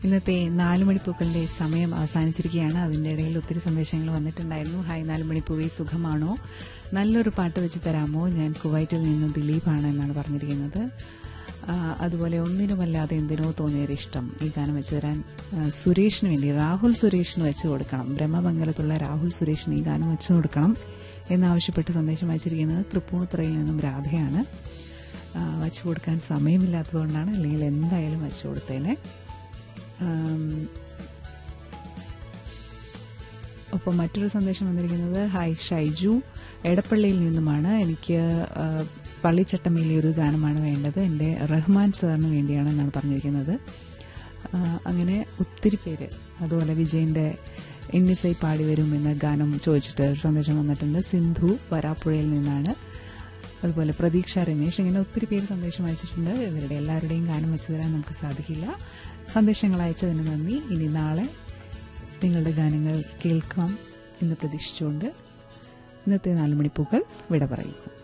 ഇന്നത്തെ നാല് മണിപ്പൂക്കളുടെ സമയം അവസാനിച്ചിരിക്കുകയാണ് അതിന്റെ ഇടയിൽ ഒത്തിരി സന്ദേശങ്ങൾ വന്നിട്ടുണ്ടായിരുന്നു ഹായ് നാല് മണിപ്പൂവേ സുഖമാണോ നല്ലൊരു പാട്ട് വെച്ച് തരാമോ ഞാൻ കുവൈറ്റിൽ നിന്ന് ദിലീപാണ് എന്നാണ് പറഞ്ഞിരിക്കുന്നത് ആ, അതുപോലെ ഒന്നിനുമല്ലാതെ എന്തിനോ തോന്നിയൊരിഷ്ടം ഈ ഗാനം വെച്ച് തരാൻ ആ, സുരേഷിന് വേണ്ടി രാഹുൽ സുരേഷിന് വെച്ച് കൊടുക്കണം ബ്രഹ്മമംഗലത്തുള്ള രാഹുൽ സുരേഷിന് ഈ ഗാനം വെച്ച് കൊടുക്കണം എന്നാവശ്യപ്പെട്ട് സന്ദേശം അയച്ചിരിക്കുന്നത് തൃപ്പൂണിത്തുറയിൽ നിന്നും രാധയാണ് ആ, വച്ചു കൊടുക്കാൻ സമയമില്ലാത്തതുകൊണ്ടാണ് അല്ലെങ്കിൽ എന്തായാലും വച്ചു കൊടുത്തേനെ ആം, ഒപ്പം മറ്റൊരു സന്ദേശം വന്നിരിക്കുന്നത് ഹായ് ഷൈജു എടപ്പള്ളിയിൽ നിന്നുമാണ് എനിക്ക് ആ, പള്ളിച്ചട്ടമ്മയിലെ ഒരു ഗാനമാണ് വേണ്ടത് എൻ്റെ റഹ്മാൻ സാറിന് വേണ്ടിയാണ് എന്നാണ് പറഞ്ഞിരിക്കുന്നത് ആ, അങ്ങനെ ഒത്തിരി പേര് അതുപോലെ വിജയൻ്റെ എന്നിസൈ പാടി വരും എന്ന ഗാനം ചോദിച്ചിട്ട് ഒരു സന്ദേശം വന്നിട്ടുണ്ട് സിന്ധു വരാപ്പുഴയിൽ നിന്നാണ് അതുപോലെ പ്രതീക്ഷ രമേശ് ഇങ്ങനെ ഒത്തിരി പേര് സന്ദേശം അയച്ചിട്ടുണ്ട് ഇവരുടെ എല്ലാവരുടെയും ഗാനം വെച്ച് തരാൻ നമുക്ക് സാധിക്കില്ല സന്ദേശങ്ങൾ അയച്ചതിന് നന്ദി ഇനി നാളെ നിങ്ങളുടെ ഗാനങ്ങൾ കേൾക്കാം എന്ന് പ്രതീക്ഷിച്ചുകൊണ്ട് ഇന്നത്തെ നാല് മണിപ്പൂക്കൾ വിട പറയുന്നു